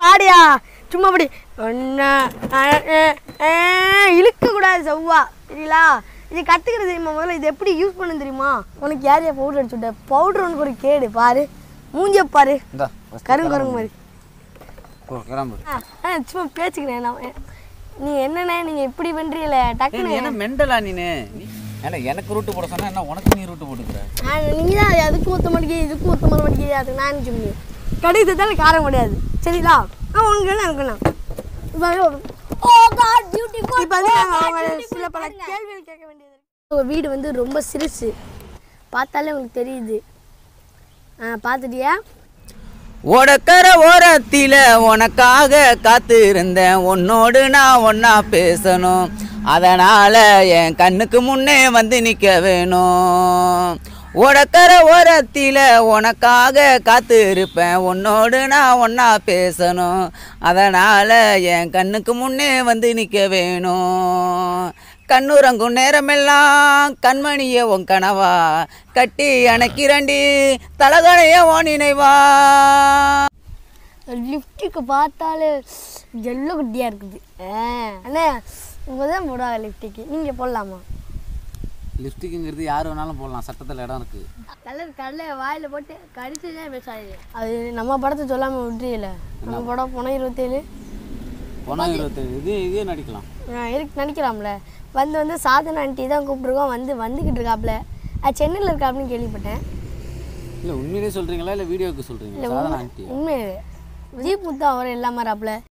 ஆடியா சும்மா அப்படி ஒன்று இழுக்கக்கூடாது செவ்வா சரிங்களா இது கற்றுக்கிறது தெரியுமா முதல்ல இது எப்படி யூஸ் பண்ண தெரியுமா உனக்கு யார் யார் பவுடர் அடிச்சு விட்ட பவுடர் உனக்கு ஒரு கேடு பாரு மூஞ்சிய பாரு இந்தா கருங்கு கருங்கு மாதிரி ஓ கிளம்பு ஆ, ஆ, சும்மா பேச்சுக்கிறேன் நான் நீ என்னண்ணே நீங்கள் இப்படி பண்ணுறீங்களே ஏய், நீ டக்குன்னு என்ன மெண்டலா நீனு நீ ஏன்னா எனக்கு ரூட்டு போட சொன்னா என்ன உனக்கு நீ ரூட்டு போட்டுக்கிற நீங்கள் தான் அதுக்கும் ஒத்த மாட்டேங்குது இதுக்கும் ஒத்த மாதிரி மாட்டேங்குது அதுக்கு நான் என்ன முடியும் கடுகு தத்தாலும் காரம் கிடையாது சரிங்களா ஆ உனக்கு என்ன எனக்கு என்ன இப்போ வந்து நாங்கள் அவங்க சில பல கேள்விகள் கேட்க வேண்டியது இருக்கு. ஒரு வீடு வந்து ரொம்ப சிறுசு பார்த்தாலே உங்களுக்கு தெரியுது ஆ பார்த்துட்டியா ஓடக்கர ஓரத்தில உனக்காக காத்து இருந்தேன் உன்னோடு நான் ஒன்னா பேசணும் அதனால என் கண்ணுக்கு முன்னே வந்து நிக்க வேணும் ஓடக்கர ஓரத்தில உனக்காக காத்து இருப்பேன் உன்னோடு நான் ஒன்னா பேசணும் அதனால என் கண்ணுக்கு முன்னே வந்து நிக்க வேணும் கண்ணுறங்கும் நேரமெல்லாம் கண்மணிய உன் கனவா கட்டி அணைக்கிறண்டி தலகணைய உன் நினைவா லிப்டிக்கு பார்த்தாலே எல்லோ குட்டியாக இருக்குது ஆ அண்ணே உங்கள் தான் போடுவாங்க லிப்டிக்கு நீங்கள் போடலாமா லிப்ஸ்டிக்குங்கிறது யார் வேணாலும் போடலாம் சட்டத்தில் இடம் இருக்கு கலர் கடலை வாயில் போட்டு கடிச்சு தான் பேசாது அது நம்ம படத்தை சொல்லாமல் விட்டுறீல நம்ம படம் போனால் இருபத்தேழு போனால் இருபத்தேழு இதே இதே நடிக்கலாம் இருக்கு நினைக்கலாம்ல வந்து வந்து சாதனா ஆண்டி தான் கூப்பிட்ருக்கோம் வந்து வந்துக்கிட்டு இருக்காப்புல அது சென்னையில் இருக்காப்புன்னு கேள்விப்பட்டேன் இல்லை உண்மையிலே சொல்கிறீங்களா இல்லை வீடியோவுக்கு சொல்கிறீங்களா சாதனா ஆண்டி உண்மை ஜீப் முத்தா அவர் இல்லாமல் இருக்காப்புல